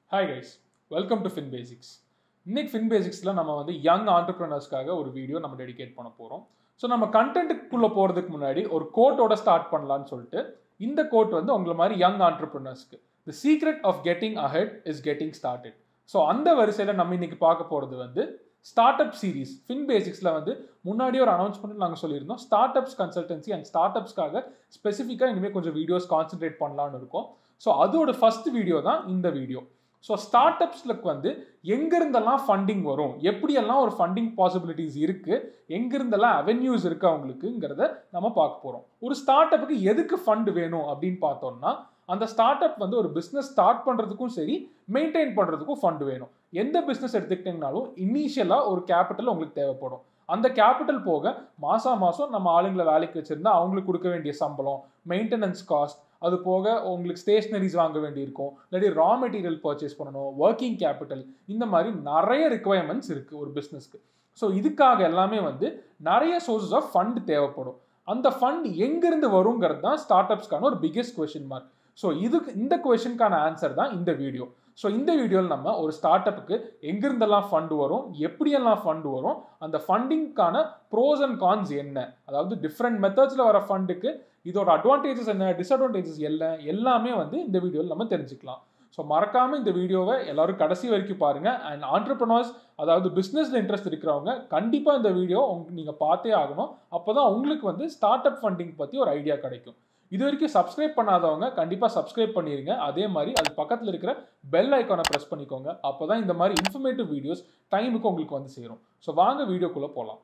hi guys welcome to Fin Basics இன்னைக்கு Fin பேசிக்ஸில் நம்ம வந்து யங் ஆண்டர்பிரினர்ஸ்க்காக ஒரு வீடியோ நம்ம டெடிகேட் பண்ண போகிறோம் ஸோ நம்ம கண்டென்ட்டுக்குள்ளே போகிறதுக்கு முன்னாடி ஒரு கோட்டோட ஸ்டார்ட் பண்ணலான்னு சொல்லிட்டு இந்த கோட் வந்து உங்களை மாதிரி யங் ஆண்டர்பிரினர்ஸ்க்கு the secret of getting ahead is getting started so அந்த வரிசையில் நம்ம இன்னைக்கு பார்க்க போகிறது வந்து ஸ்டார்ட் அப் சீரீஸ் ஃபின் பேசிக்ஸில் வந்து முன்னாடியே ஒரு அனௌன்ஸ்மெண்ட் நாங்கள் சொல்லியிருந்தோம் startups consultancy and start அப்ஸ்க்காக ஸ்பெசிஃபிக்காக இனிமேல் கொஞ்சம் வீடியோஸ் கான்சென்ட்ரேட் பண்ணலான்னு இருக்கோம் ஸோ அதோட ஃபர்ஸ்ட் வீடியோ தான் இந்த வீடியோ ஸோ ஸ்டார்ட் அப்ஸ்லுக்கு வந்து எங்கேருந்தெல்லாம் ஃபண்டிங் வரும் எப்படியெல்லாம் ஒரு ஃபண்டிங் பாசிபிலிட்டிஸ் இருக்குது எங்கேருந்தெல்லாம் அவென்யூஸ் இருக்குது அவங்களுக்குங்கிறத நம்ம பார்க்க போகிறோம் ஒரு ஸ்டார்ட் அப்புக்கு எதுக்கு ஃபண்ட் வேணும் அப்படின்னு பார்த்தோம்னா அந்த ஸ்டார்ட் அப் வந்து ஒரு பிஸ்னஸ் ஸ்டார்ட் பண்ணுறதுக்கும் சரி மெயின்டைன் பண்ணுறதுக்கும் ஃபண்ட் வேணும் எந்த பிஸ்னஸ் எடுத்துக்கிட்டிங்கனாலும் இனிஷியலாக ஒரு கேபிட்டல் உங்களுக்கு தேவைப்படும் அந்த கேபிட்டல் போக மாதம் மாதம் நம்ம ஆளுங்களை வேலைக்கு வச்சுருந்தா அவங்களுக்கு கொடுக்க வேண்டிய சம்பளம் மெயின்டெனன்ஸ் காஸ்ட் அது போக உங்களுக்கு ஸ்டேஷ்னரிஸ் வாங்க வேண்டியிருக்கும் இல்லாட்டி ரா மெட்டீரியல் பர்ச்சேஸ் பண்ணணும் ஒர்க்கிங் கேபிட்டல் இந்த மாதிரி நிறைய ரிக்குவயர்மெண்ட்ஸ் இருக்குது ஒரு பிஸ்னஸ்க்கு ஸோ இதுக்காக எல்லாமே வந்து நிறைய சோர்சஸ் ஆஃப் ஃபண்ட் தேவைப்படும் அந்த ஃபண்ட் எங்கேருந்து வருங்கிறது தான் ஸ்டார்ட் அப்ஸ்க்கான ஒரு பிக்கெஸ்ட் கொஷின் மார்க் ஸோ இதுக்கு இந்த கொஷனுக்கான ஆன்சர் தான் இந்த வீடியோ ஸோ இந்த வீடியோவில் நம்ம ஒரு ஸ்டார்ட் அப்புக்கு எங்கிருந்தெல்லாம் ஃபண்டு வரும் எப்படியெல்லாம் ஃபண்டு வரும் அந்த ஃபண்டிங்க்கான ப்ரோஸ் அண்ட் கான்ஸ் என்ன அதாவது டிஃப்ரெண்ட் மெத்தட்ஸில் வர ஃபண்டுக்கு இதோட அட்வான்டேஜஸ் என்ன டிஸ்அட்வான்டேஜஸ் என்ன எல்லாமே வந்து இந்த வீடியோவில் நம்ம தெரிஞ்சுக்கலாம் ஸோ மறக்காமல் இந்த வீடியோவை எல்லாரும் கடைசி வரைக்கும் பாருங்கள் அண்ட் ஆண்டர்பிரனர்ஸ் அதாவது பிஸ்னஸில் இன்ட்ரெஸ்ட் இருக்கிறவங்க கண்டிப்பாக இந்த வீடியோ உங்க நீங்கள் பார்த்தே ஆகணும் அப்போ தான் உங்களுக்கு வந்து ஸ்டார்ட் அப் ஃபண்டிங் பற்றி ஒரு ஐடியா கிடைக்கும் இது வரைக்கும் சப்ஸ்கிரைப் பண்ணாதவங்க கண்டிப்பாக சப்ஸ்கிரைப் பண்ணிடுங்க அதே மாதிரி அது பக்கத்தில் இருக்கிற பெல் ஐக்கானை ப்ரெஸ் பண்ணிக்கோங்க அப்போ தான் இந்த மாதிரி இன்ஃபர்மேட்டிவ் வீடியோஸ் டைமுக்கு உங்களுக்கு வந்து சேரும் ஸோ வாங்க வீடியோக்குள்ளே போகலாம்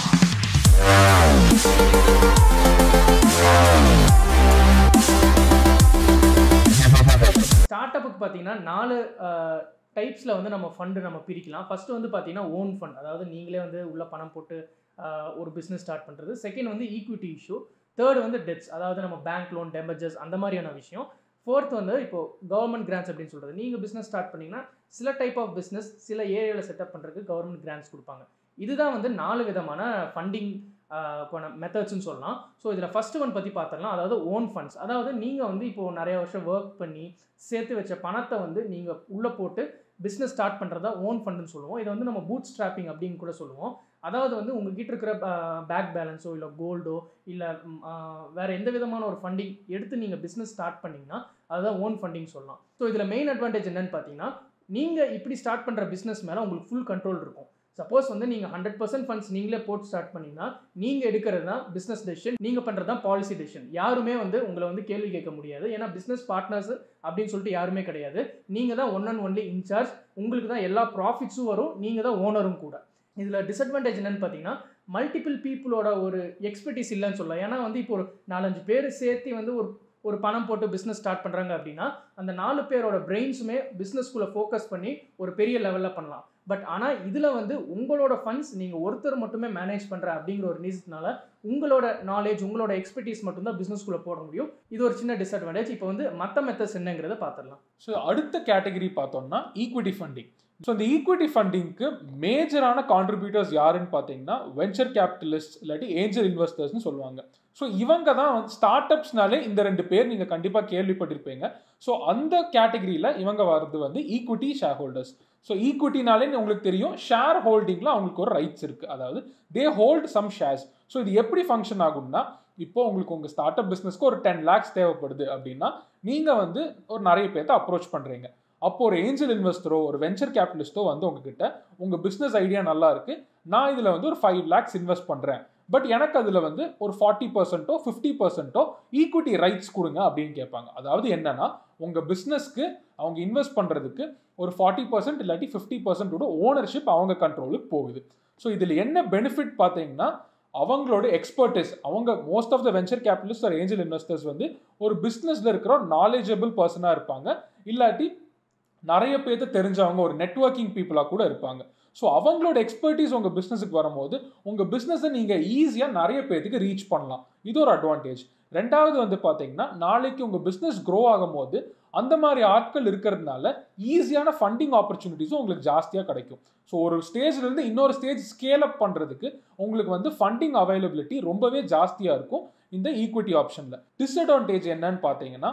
ஸ்டார்ட் அப்புக்கு பார்த்தீங்கன்னா நாலு டைப்ஸில் வந்து நம்ம ஃபண்டு நம்ம பிரிக்கலாம் ஃபஸ்ட்டு வந்து பார்த்தீங்கன்னா ஓன் ஃபண்ட் அதாவது நீங்களே வந்து உள்ள பணம் போட்டு ஆஹ், ஒரு பிஸ்னஸ் ஸ்டார்ட் பண்ணுறது செகண்ட் வந்து ஈக்விட்டி இஷ்யூ தேர்ட் வந்து டெப்ஸ் அதாவது நம்ம பேங்க் லோன் டெமர்ஜஸ் அந்த மாதிரியான விஷயம் ஃபோர்த் வந்து இப்போ கவர்மெண்ட் கிராண்ட்ஸ் அப்படின்னு சொல்கிறது நீங்கள் பிஸ்னஸ் ஸ்டார்ட் பண்ணீங்கன்னா சில டைப் ஆஃப் பிஸ்னஸ் சில ஏரியாவில் செட்டப் பண்ணுறதுக்கு கவர்மெண்ட் கிராண்ட்ஸ் கொடுப்பாங்க இதுதான் வந்து நாலு விதமான ஃபண்டிங் மெத்தட்ஸ்னு சொல்லலாம் ஸோ இதில் ஃபஸ்ட்டு ஒன் பற்றி பார்த்துடலாம் அதாவது ஓன் ஃபண்ட்ஸ் அதாவது நீங்கள் வந்து இப்போது நிறைய வருஷம் ஒர்க் பண்ணி சேர்த்து வச்ச பணத்தை வந்து நீங்கள் உள்ளே போட்டு பிஸ்னஸ் ஸ்டார்ட் பண்ணுறதா ஓன் ஃபண்டுன்னு சொல்லுவோம் இதை வந்து நம்ம பூட் ஸ்ட்ராப்பிங் அப்படின்னு கூட சொல்லுவோம் அதாவது வந்து உங்ககிட்ட இருக்கிற பேக் பேலன்ஸோ இல்லை கோல்டோ இல்லை வேறு எந்த விதமான ஒரு ஃபண்டிங் எடுத்து நீங்கள் பிஸ்னஸ் ஸ்டார்ட் பண்ணிங்கன்னா அதுதான் ஓன் ஃபண்டிங் சொல்லலாம் ஸோ இதில் மெயின் அட்வான்டேஜ் என்னன்னு பார்த்தீங்கன்னா நீங்கள் இப்படி ஸ்டார்ட் பண்ணுற பிஸ்னஸ் மேலே உங்களுக்கு ஃபுல் கண்ட்ரோல் இருக்கும் சப்போஸ் வந்து நீங்கள் ஹண்ட்ரட் பர்சன்ட் ஃபண்ட்ஸ் நீங்களே போட்டு ஸ்டார்ட் பண்ணீங்கன்னா நீங்கள் எடுக்கிறது தான் பிஸ்னஸ் டெசிஷன் நீங்கள் பண்ணுறது தான் பாலிசி டெசிஷன் யாருமே வந்து உங்களை வந்து கேள்வி கேட்க முடியாது ஏன்னா பிஸ்னஸ் பார்ட்னர்ஸ் அப்படின்னு சொல்லிட்டு யாருமே கிடையாது நீங்கள் தான் ஒன் அண்ட் ஒன்லி இன்சார்ஜ் உங்களுக்கு தான் எல்லா ப்ராஃபிட்ஸும் வரும் நீங்கள் தான் ஓனரும் கூட இதில் டிஸ்அட்வான்டேஜ் என்னன்னு பார்த்தீங்கன்னா மல்டிபிள் பீப்புளோட ஒரு எக்ஸ்பர்டீஸ் இல்லைன்னு சொல்லலாம் ஏன்னா வந்து இப்போ ஒரு நாலஞ்சு பேர் சேர்த்து வந்து ஒரு ஒரு பணம் போட்டு பிஸ்னஸ் ஸ்டார்ட் பண்ணுறாங்க அப்படின்னா அந்த நாலு பேரோட பிரெயின்ஸுமே பிஸ்னஸ்குள்ளே ஃபோக்கஸ் பண்ணி ஒரு பெரிய லெவலில் பண்ணலாம் பட் ஆனால் இதில் வந்து உங்களோட ஃபண்ட்ஸ் நீங்கள் ஒருத்தர் மட்டுமே மேனேஜ் பண்ணுற அப்படிங்கிற ஒரு ரீசனால உங்களோட நாலேஜ் உங்களோட எக்ஸ்பர்டீஸ் மட்டும்தான் பிஸ்னஸ்குள்ளே போட முடியும் இது ஒரு சின்ன டிஸ்அட்வான்டேஜ் இப்போ வந்து மற்ற மெத்தட்ஸ் என்னங்கிறத பார்த்துடலாம் ஸோ அடுத்த கேட்டகரி பார்த்தோம்னா ஈக்விட்டி ஃபண்டிங் ஸோ இந்த ஈக்விட்டி ஃபண்டிங்க்கு மேஜரான கான்ட்ரிபியூட்டர்ஸ் யாருன்னு பார்த்தீங்கன்னா வெஞ்சர் கேபிட்டலிஸ்ட் இல்லாட்டி ஏஞ்சல் இன்வெஸ்டர்ஸ்னு சொல்லுவாங்க ஸோ இவங்க தான் வந்து ஸ்டார்ட் அப்ஸ்னாலே இந்த ரெண்டு பேர் நீங்கள் கண்டிப்பாக கேள்விப்பட்டிருப்பீங்க ஸோ அந்த கேட்டகரியில் இவங்க வர்றது வந்து ஈக்விட்டி ஷேர் ஹோல்டர்ஸ் ஸோ ஈக்விட்டினாலே உங்களுக்கு தெரியும் ஷேர் ஹோல்டிங்கில் அவங்களுக்கு ஒரு ரைட்ஸ் இருக்குது அதாவது they hold some shares so இது எப்படி ஃபங்க்ஷன் ஆகும்னா இப்போ உங்களுக்கு உங்கள் ஸ்டார்ட் அப் பிஸ்னஸ்க்கு ஒரு டென் லேக்ஸ் தேவைப்படுது அப்படின்னா நீங்கள் வந்து ஒரு நிறைய பேர்த்த அப்ரோச் பண்ணுறீங்க அப்போ ஒரு ஏஞ்சல் இன்வெஸ்டரோ ஒரு வெஞ்சர் கேபிட்டலிஸ்டோ வந்து உங்ககிட்ட உங்கள் பிஸ்னஸ் ஐடியா நல்லா இருக்கு நான் இதில் வந்து ஒரு ஃபைவ் லேக்ஸ் இன்வெஸ்ட் பண்ணுறேன் பட் எனக்கு அதில் வந்து ஒரு ஃபார்ட்டி பர்சன்ட்டோ ஃபிஃப்டி பர்சன்ட்டோ ஈக்விட்டி ரைட்ஸ் கொடுங்க அப்படின்னு கேட்பாங்க அதாவது என்னன்னா உங்கள் பிஸ்னஸ்க்கு அவங்க இன்வெஸ்ட் பண்ணுறதுக்கு ஒரு ஃபார்ட்டி பர்சன்ட் இல்லாட்டி ஃபிஃப்டி பர்சன்டோட ஓனர்ஷிப் அவங்க கண்ட்ரோலுக்கு போகுது ஸோ இதில் என்ன பெனிஃபிட் பார்த்தீங்கன்னா அவங்களோட எக்ஸ்பர்டிஸ் அவங்க most of the venture capitalist or angel investors வந்து ஒரு பிஸ்னஸில் இருக்கிற நாலேஜபிள் பர்சனாக இருப்பாங்க இல்லாட்டி நிறைய பேர்த்த தெரிஞ்சவங்க ஒரு நெட்ஒர்க்கிங் பீப்புளாக கூட இருப்பாங்க ஸோ அவங்களோட எக்ஸ்பர்டீஸ் உங்கள் பிஸ்னஸுக்கு வரும்போது உங்கள் பிஸ்னஸை நீங்கள் ஈஸியாக நிறைய பேர்த்துக்கு ரீச் பண்ணலாம் இது ஒரு அட்வான்டேஜ் ரெண்டாவது வந்து பார்த்தீங்கன்னா நாளைக்கு உங்கள் பிஸ்னஸ் க்ரோ ஆகும்போது அந்த மாதிரி ஆட்கள் இருக்கிறதுனால ஈஸியான ஃபண்டிங் ஆப்பர்ச்சுனிட்டிஸும் உங்களுக்கு ஜாஸ்தியாக கிடைக்கும் ஸோ ஒரு ஸ்டேஜ்லேருந்து இன்னொரு ஸ்டேஜ் ஸ்கேல் அப் பண்ணுறதுக்கு உங்களுக்கு வந்து ஃபண்டிங் அவைலபிலிட்டி ரொம்பவே ஜாஸ்தியாக இருக்கும் இந்த ஈக்விட்டி ஆப்ஷனில் டிஸ்அட்வான்டேஜ் என்னன்னு பார்த்தீங்கன்னா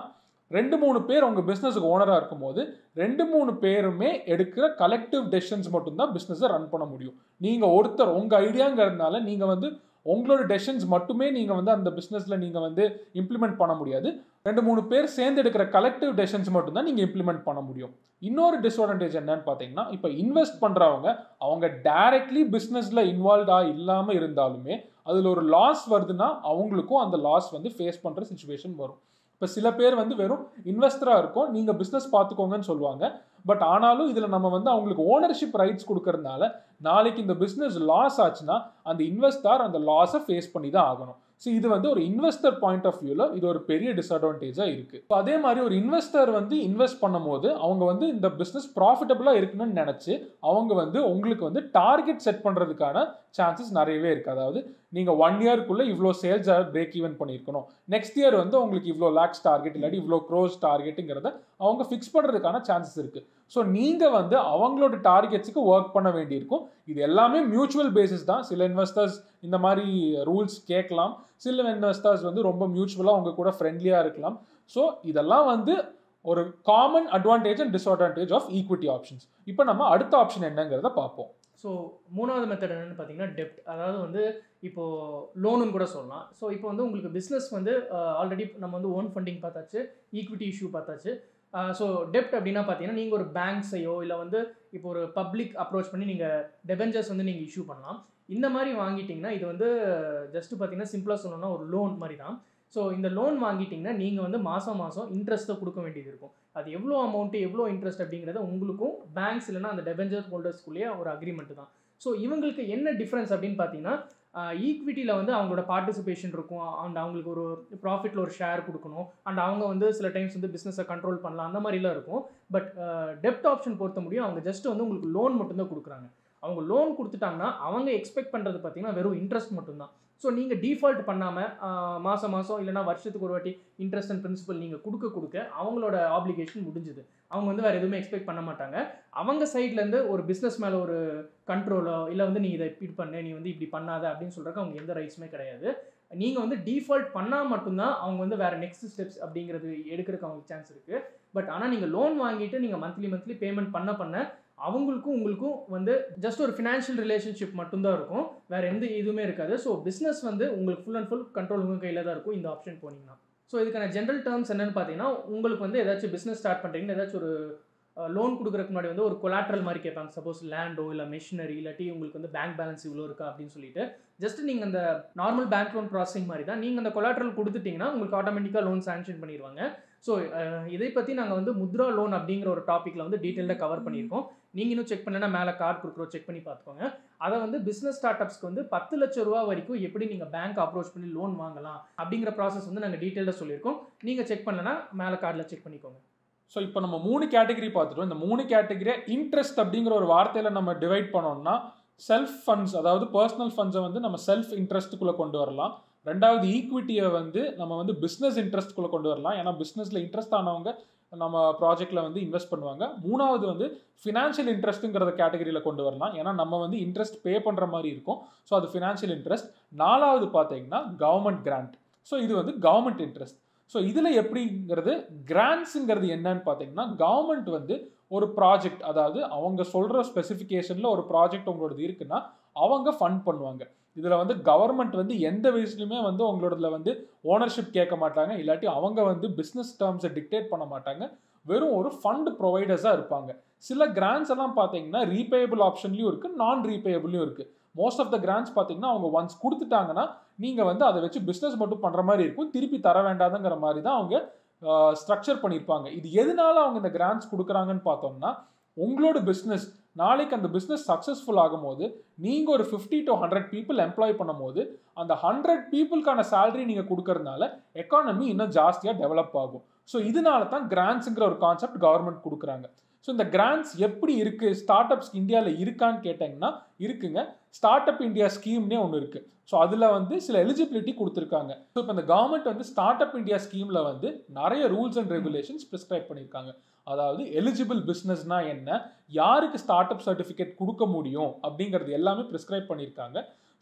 ரெண்டு மூணு பேர் உங்கள் பிஸ்னஸுக்கு ஓனராக இருக்கும்போது ரெண்டு மூணு பேருமே எடுக்கிற கலெக்டிவ் டெசிஷன்ஸ் மட்டும்தான் பிஸ்னஸை ரன் பண்ண முடியும் நீங்கள் ஒருத்தர் உங்கள் ஐடியாங்கிறதுனால நீங்கள் வந்து உங்களோட டெசிஷன்ஸ் மட்டுமே நீங்கள் வந்து அந்த பிஸ்னஸில் நீங்கள் வந்து இம்ப்ளிமெண்ட் பண்ண முடியாது ரெண்டு மூணு பேர் சேர்ந்து எடுக்கிற கலெக்டிவ் டெசிஷன்ஸ் மட்டும்தான் நீங்கள் இம்ப்ளிமெண்ட் பண்ண முடியும் இன்னொரு டிஸ்அட்வான்டேஜ் என்னன்னு பார்த்தீங்கன்னா இப்போ இன்வெஸ்ட் பண்ணுறவங்க அவங்க டைரக்ட்லி பிஸ்னஸில் இன்வால்வ்டாக இல்லாமல் இருந்தாலுமே அதில் ஒரு லாஸ் வருதுன்னா அவங்களுக்கும் அந்த லாஸ் வந்து ஃபேஸ் பண்ணுற சுச்சுவேஷன் வரும் இப்போ சில பேர் வந்து வெறும் இன்வெஸ்டராக இருக்கும் நீங்கள் பிஸ்னஸ் பார்த்துக்கோங்கன்னு சொல்லுவாங்க பட் ஆனாலும் இதில் நம்ம வந்து அவங்களுக்கு ஓனர்ஷிப் ரைட்ஸ் கொடுக்கறதுனால நாளைக்கு இந்த பிஸ்னஸ் லாஸ் ஆச்சுன்னா அந்த இன்வெஸ்டார் அந்த லாஸை ஃபேஸ் பண்ணி தான் ஆகணும் ஸோ இது வந்து ஒரு இன்வெஸ்டர் பாயிண்ட் ஆஃப் வியூவில் இது ஒரு பெரிய டிஸ்அட்வான்டேஜாக இருக்குது இப்போ அதே மாதிரி ஒரு இன்வெஸ்டர் வந்து இன்வெஸ்ட் பண்ணும்போது அவங்க வந்து இந்த பிஸ்னஸ் ப்ராஃபிட்டபுளாக இருக்கணும்னு நினச்சி அவங்க வந்து உங்களுக்கு வந்து டார்கெட் செட் பண்ணுறதுக்கான சான்சஸ் நிறையவே இருக்குது அதாவது நீங்கள் ஒன் இயர்க்குள்ளே இவ்வளோ சேல்ஸ் பிரேக் ஈவன் பண்ணியிருக்கணும் நெக்ஸ்ட் இயர் வந்து உங்களுக்கு இவ்வளோ லேக்ஸ் டார்கெட் இல்லாட்டி இவ்வளோ க்ரோஸ் டார்கெட்டுங்கிறத அவங்க ஃபிக்ஸ் பண்ணுறதுக்கான சான்சஸ் இருக்குது ஸோ நீங்கள் வந்து அவங்களோட டார்கெட்ஸுக்கு ஒர்க் பண்ண வேண்டியிருக்கும் இது எல்லாமே மியூச்சுவல் பேசிஸ் தான் சில இன்வெஸ்டர்ஸ் இந்த மாதிரி ரூல்ஸ் கேட்கலாம் சில இன்வெஸ்டர்ஸ் வந்து ரொம்ப மியூச்சுவலாக அவங்க கூட ஃப்ரெண்ட்லியாக இருக்கலாம் ஸோ இதெல்லாம் வந்து ஒரு common advantage and disadvantage of equity options இப்போ நம்ம அடுத்த ஆப்ஷன் என்னங்கிறத பார்ப்போம் ஸோ மூணாவது மெத்தட் என்னென்னு பார்த்தீங்கன்னா டெப்ட் அதாவது வந்து இப்போது லோனுன்னு கூட சொல்லலாம் ஸோ இப்போ வந்து உங்களுக்கு பிஸ்னஸ் வந்து ஆல்ரெடி நம்ம வந்து ஓன் ஃபண்டிங் பார்த்தாச்சு ஈக்விட்டி இஷ்யூ பார்த்தாச்சு ஸோ டெப்ட் அப்படின்னா பார்த்தீங்கன்னா நீங்கள் ஒரு பேங்க்ஸையோ இல்லை வந்து இப்போ ஒரு பப்ளிக் அப்ரோச் பண்ணி நீங்கள் டெபெஞ்சர்ஸ் வந்து நீங்கள் இஷ்யூ பண்ணலாம் இந்த மாதிரி வாங்கிட்டிங்கன்னா இது வந்து ஜஸ்ட் பார்த்தீங்கன்னா சிம்பிளாக சொல்லணும்னா ஒரு லோன் மாதிரி தான் ஸோ இந்த லோன் வாங்கிட்டிங்கன்னா நீங்கள் வந்து மாதம் மாதம் இன்ட்ரெஸ்ட்டை கொடுக்க வேண்டியது இருக்கும் அது எவ்வளோ அமௌண்ட்டு எவ்வளோ இன்ட்ரெஸ்ட் அப்படிங்கிறத உங்களுக்கும் பேங்க்ஸ் இல்லைனா அந்த டெபெஞ்சர் ஹோல்டர்ஸ்குள்ளேயே ஒரு அக்ரிமெண்ட் தான் ஸோ இவங்களுக்கு என்ன டிஃப்ரென்ஸ் அப்படின்னு பார்த்தீங்கன்னா ஈக்விட்டியில் வந்து அவங்களோட பார்ட்டிசிபேஷன் இருக்கும் அண்ட் அவங்களுக்கு ஒரு ப்ராஃபிட்டில் ஒரு ஷேர் கொடுக்கணும் அண்ட் அவங்க வந்து சில டைம்ஸ் வந்து பிஸ்னஸை கண்ட்ரோல் பண்ணலாம் அந்த மாதிரிலாம் இருக்கும் பட் டெப்ட் ஆப்ஷன் பொறுத்த முடியும் அவங்க ஜஸ்ட் வந்து உங்களுக்கு லோன் மட்டும்தான் கொடுக்குறாங்க அவங்க லோன் கொடுத்துட்டாங்கன்னா அவங்க எக்ஸ்பெக்ட் பண்ணுறது பார்த்தீங்கன்னா வெறும் இன்ட்ரெஸ்ட் மட்டும்தான் ஸோ நீங்கள் டிஃபால்ட் பண்ணாமல் மாதம் மாதம் இல்லைனா வருஷத்துக்கு ஒரு வாட்டி இன்ட்ரெஸ்ட் அண்ட் பிரின்சிபல் நீங்கள் கொடுக்க கொடுக்க அவங்களோட ஆப்ளிகேஷன் முடிஞ்சுது அவங்க வந்து வேறு எதுவுமே எக்ஸ்பெக்ட் பண்ண மாட்டாங்க அவங்க சைட்லேருந்து ஒரு பிஸ்னஸ் மேலே ஒரு கண்ட்ரோலோ இல்லை வந்து நீ இதை இப்படி பண்ணு நீ வந்து இப்படி பண்ணாத அப்படின்னு சொல்கிறக்கு அவங்க எந்த ரைட்ஸுமே கிடையாது நீங்கள் வந்து டிஃபால்ட் பண்ணால் மட்டும்தான் அவங்க வந்து வேறு நெக்ஸ்ட் ஸ்டெப்ஸ் அப்படிங்கிறது எடுக்கிறதுக்கு அவங்களுக்கு சான்ஸ் இருக்குது பட் ஆனால் நீங்கள் லோன் வாங்கிட்டு நீங்கள் மந்த்லி மந்த்லி பேமெண்ட் பண்ண பண்ண அவங்களுக்கும் உங்களுக்கும் வந்து ஜஸ்ட் ஒரு ஃபினான்ஷியல் ரிலேஷன்ஷிப் மட்டும்தான் இருக்கும் வேறு எந்த இதுவுமே இருக்காது ஸோ பிஸ்னஸ் வந்து உங்களுக்கு ஃபுல் அண்ட் ஃபுல் கண்ட்ரோல் உங்கள் கையில் தான் இருக்கும் இந்த ஆப்ஷன் போனீங்கன்னா ஸோ இதுக்கான ஜென்ரல் டேர்ம்ஸ் என்னென்னு பார்த்தீங்கன்னா உங்களுக்கு வந்து ஏதாச்சும் பிஸ்னஸ் ஸ்டார்ட் பண்ணுறீங்கன்னு ஏதாச்சும் ஒரு லோன் கொடுக்குறதுக்கு முன்னாடி வந்து ஒரு கொலாட்ரல் மாதிரி கேட்பாங்க சப்போஸ் லேண்டோ இல்லை மிஷினரி இல்லாட்டி உங்களுக்கு வந்து பேங்க் பேலன்ஸ் இவ்வளோ இருக்கா அப்படின்னு சொல்லிட்டு ஜஸ்ட் நீங்கள் அந்த நார்மல் பேங்க் லோன் ப்ராசஸிங் மாதிரி தான் நீங்கள் அந்த கொலாட்ரல் கொடுத்துட்டிங்கன்னா உங்களுக்கு ஆட்டோமேட்டிக்காக லோன் சாங்ஷன் பண்ணிடுவாங்க ஸோ இதை பற்றி நாங்கள் வந்து முத்ரா லோன் அப்படிங்கிற ஒரு டாப்பிக்கில் வந்து டீட்டெயிலாக கவர் பண்ணியிருக்கோம் நீங்கள் இன்னும் செக் பண்ணலன்னா மேலே கார்டு கொடுக்குறோம் செக் பண்ணி பார்த்துக்கோங்க அதை வந்து பிஸ்னஸ் ஸ்டார்ட் அப்ஸ்க்கு வந்து பத்து லட்ச ரூபா வரைக்கும் எப்படி நீங்கள் பேங்க் அப்ரோச் பண்ணி லோன் வாங்கலாம் அப்படிங்கிற ப்ராசஸ் வந்து நாங்கள் டீட்டெயிலாக சொல்லியிருக்கோம் நீங்கள் செக் பண்ணலன்னா மேலே கார்டில் செக் பண்ணிக்கோங்க ஸோ இப்போ நம்ம மூணு கேட்டகரி பார்த்துட்டோம் இந்த மூணு கேட்டகரியை இன்ட்ரெஸ்ட் அப்படிங்கிற ஒரு வார்த்தையில் நம்ம டிவைட் பண்ணோம்னா செல்ஃப் ஃபண்ட்ஸ் அதாவது பர்சனல் ஃபண்ட்ஸை வந்து நம்ம செல்ஃப் இன்ட்ரெஸ்ட்டுக்குள்ளே கொண்டு வரலாம் ரெண்டாவது ஈக்விட்டியை வந்து நம்ம வந்து பிஸ்னஸ் இன்ட்ரெஸ்ட்குள்ளே கொண்டு வரலாம் ஏன்னா பிஸ்னஸில் இன்ட்ரெஸ்ட் ஆனவங்க நம்ம ப்ராஜெக்டில் வந்து இன்வெஸ்ட் பண்ணுவாங்க மூணாவது வந்து ஃபினான்ஷியல் இன்ட்ரெஸ்ட்டுங்கிறத கேட்டகரியில் கொண்டு வரலாம் ஏன்னா நம்ம வந்து இன்ட்ரெஸ்ட் பே பண்ணுற மாதிரி இருக்கும் ஸோ அது ஃபினான்ஷியல் இன்ட்ரெஸ்ட் நாலாவது பார்த்தீங்கன்னா கவர்மெண்ட் கிராண்ட் ஸோ இது வந்து கவர்மெண்ட் இன்ட்ரெஸ்ட் ஸோ இதில் எப்படிங்கிறது கிராண்ட்ஸுங்கிறது என்னன்னு பார்த்தீங்கன்னா கவர்மெண்ட் வந்து ஒரு ப்ராஜெக்ட் அதாவது அவங்க சொல்கிற ஸ்பெசிஃபிகேஷனில் ஒரு ப்ராஜெக்ட் உங்களோடது இருக்குன்னா அவங்க ஃபண்ட் பண்ணுவாங்க இதில் வந்து கவர்மெண்ட் வந்து எந்த வயசுலையுமே வந்து உங்களோடதுல வந்து ஓனர்ஷிப் கேட்க மாட்டாங்க இல்லாட்டி அவங்க வந்து பிஸ்னஸ் டேர்ம்ஸை டிக்டேட் பண்ண மாட்டாங்க வெறும் ஒரு ஃபண்ட் ப்ரொவைடர்ஸாக இருப்பாங்க சில கிராண்ட்ஸ் எல்லாம் பார்த்தீங்கன்னா ரீபேயபிள் ஆப்ஷன்லையும் இருக்குது நான் ரீபேயபிளையும் இருக்குது மோஸ்ட் ஆஃப் த கிராண்ட்ஸ் பார்த்தீங்கன்னா அவங்க ஒன்ஸ் கொடுத்துட்டாங்கன்னா நீங்கள் வந்து அதை வச்சு பிஸ்னஸ் மட்டும் பண்ணுற மாதிரி இருக்கும் திருப்பி தர வேண்டாதுங்கிற மாதிரி தான் அவங்க ஸ்ட்ரக்சர் பண்ணியிருப்பாங்க இது எதனால அவங்க இந்த கிராண்ட்ஸ் கொடுக்குறாங்கன்னு பார்த்தோம்னா உங்களோட பிஸ்னஸ் நாளைக்கு அந்த பிஸ்னஸ் சக்ஸஸ்ஃபுல் ஆகும்போது நீங்கள் ஒரு fifty to hundred people employ பண்ணும்போது அந்த ஹண்ட்ரட் பீப்புளுக்கான சேலரி நீங்கள் கொடுக்கறதுனால எக்கானமி இன்னும் ஜாஸ்தியாக டெவலப் ஆகும் ஸோ இதனால தான் கிராண்ட்ஸுங்கிற ஒரு கான்செப்ட் கவர்மெண்ட் கொடுக்குறாங்க ஸோ இந்த கிராண்ட்ஸ் எப்படி இருக்குது ஸ்டார்ட் அப்ஸ் இந்தியாவில் இருக்கான்னு கேட்டிங்கன்னா இருக்குங்க ஸ்டார்ட் அப் இந்தியா ஸ்கீம்னே ஒன்று இருக்குது ஸோ அதில் வந்து சில எலிஜிபிலிட்டி கொடுத்துருக்காங்க ஸோ இப்போ இந்த கவர்மெண்ட் வந்து ஸ்டார்ட் அப் இந்தியா ஸ்கீமில் வந்து நிறைய ரூல்ஸ் அண்ட் ரெகுலேஷன்ஸ் ப்ரிஸ்கிரைப் பண்ணியிருக்காங்க அதாவது எலிஜிபிள் பிஸ்னஸ்னா என்ன யாருக்கு ஸ்டார்ட் அப் சர்டிஃபிகேட் கொடுக்க முடியும் அப்படிங்கிறது எல்லாமே ப்ரிஸ்கிரைப் பண்ணியிருக்காங்க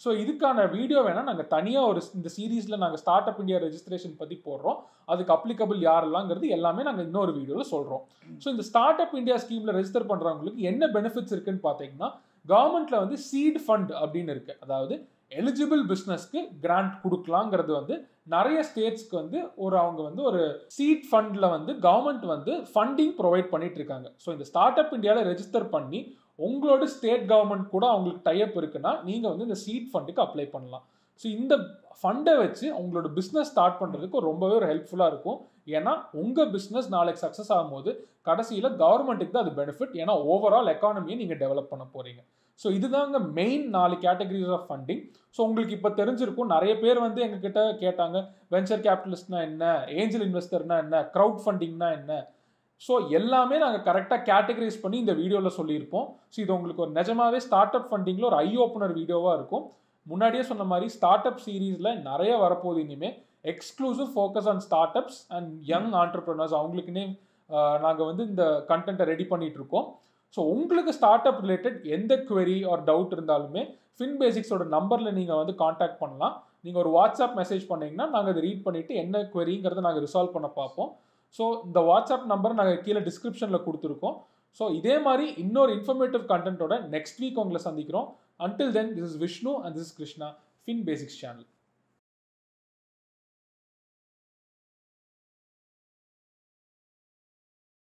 ஸோ இதுக்கான வீடியோ வேணால் நாங்கள் தனியாக ஒரு இந்த சீரீஸில் நாங்கள் ஸ்டார்ட் அப் இந்தியா ரெஜிஸ்ட்ரேஷன் பற்றி போடுறோம் அதுக்கு அப்ளிகபிள் யாரெல்லாங்கிறது எல்லாமே நாங்கள் இன்னொரு வீடியோவில் சொல்கிறோம் ஸோ இந்த ஸ்டார்ட் அப் இந்தியா ஸ்கீமில் ரெஜிஸ்டர் பண்ணுறவங்களுக்கு என்ன பெனிஃபிட்ஸ் இருக்குன்னு பார்த்தீங்கன்னா கவர்மெண்ட்டில் வந்து சீட் ஃபண்ட் அப்படின்னு இருக்குது அதாவது எலிஜிபிள் பிஸ்னஸ்க்கு கிராண்ட் கொடுக்கலாங்கிறது வந்து நிறைய ஸ்டேட்ஸ்க்கு வந்து ஒரு அவங்க வந்து ஒரு சீட் ஃபண்டில் வந்து கவர்மெண்ட் வந்து ஃபண்டிங் ப்ரொவைட் பண்ணிட்டு இருக்காங்க ஸோ இந்த ஸ்டார்ட் அப் இந்தியாவில் ரெஜிஸ்டர் பண்ணி உங்களோட ஸ்டேட் கவர்மெண்ட் கூட அவங்களுக்கு டைப் இருக்குன்னா நீங்கள் வந்து இந்த சீட் ஃபண்டுக்கு அப்ளை பண்ணலாம் ஸோ இந்த ஃபண்டை வச்சு உங்களோட பிஸ்னஸ் ஸ்டார்ட் பண்ணுறதுக்கு ரொம்பவே ஒரு ஹெல்ப்ஃபுல்லாக இருக்கும் ஏன்னா உங்கள் பிஸ்னஸ் நாளைக்கு சக்ஸஸ் ஆகும்போது கடைசியில் கவர்மெண்ட்டுக்கு தான் அது பெனிஃபிட் ஏன்னா ஓவரால் எக்கானமியை நீங்கள் டெவலப் பண்ண போகிறீங்க ஸோ இதுதாங்க மெயின் நாலு கேட்டகரிஸ் ஆஃப் ஃபண்டிங் ஸோ உங்களுக்கு இப்போ தெரிஞ்சிருக்கும் நிறைய பேர் வந்து எங்ககிட்ட கேட்டாங்க வெஞ்சர் கேபிட்டலிஸ்ட்னா என்ன ஏஞ்சல் இன்வெஸ்டர்னா என்ன க்ரௌட் ஃபண்டிங்னா என்ன ஸோ எல்லாமே நாங்கள் கரெக்டாக கேட்டகரைஸ் பண்ணி இந்த வீடியோவில் சொல்லியிருப்போம் ஸோ இது உங்களுக்கு ஒரு நிஜமாவே ஸ்டார்ட் அப் ஃபண்டிங்கில் ஒரு ஐ ஓப்பனர் வீடியோவாக இருக்கும் முன்னாடியே சொன்ன மாதிரி ஸ்டார்ட் அப் சீரீஸில் நிறைய வரப்போகுது இனிமேல் exclusive focus on startups and young entrepreneurs அவங்களுக்குன்னே நாங்கள் வந்து இந்த கண்டென்ட்டை ரெடி பண்ணிட்டு இருக்கோம் ஸோ உங்களுக்கு ஸ்டார்ட் அப் ரிலேட்டட் எந்த query ஆர் டவுட் இருந்தாலுமே ஃபின் பேசிக்ஸோட நம்பரில் நீங்கள் வந்து காண்டாக்ட் பண்ணலாம் நீங்கள் ஒரு வாட்ஸ்அப் மெசேஜ் பண்ணீங்கன்னா நாங்கள் அதை ரீட் பண்ணிவிட்டு என்ன queryங்கிறத நாங்கள் ரிசால்வ் பண்ண பார்ப்போம் ஸோ இந்த வாட்ஸ்அப் நம்பர் நாங்கள் கீழே டிஸ்கிரிப்ஷனில் கொடுத்துருக்கோம் ஸோ இதே மாதிரி இன்னொரு இன்ஃபர்மேட்டிவ் கண்டென்ட்டோட நெக்ஸ்ட் வீக் உங்களை சந்திக்கிறோம் until then this is Vishnu and this is Krishna Fin Basics channel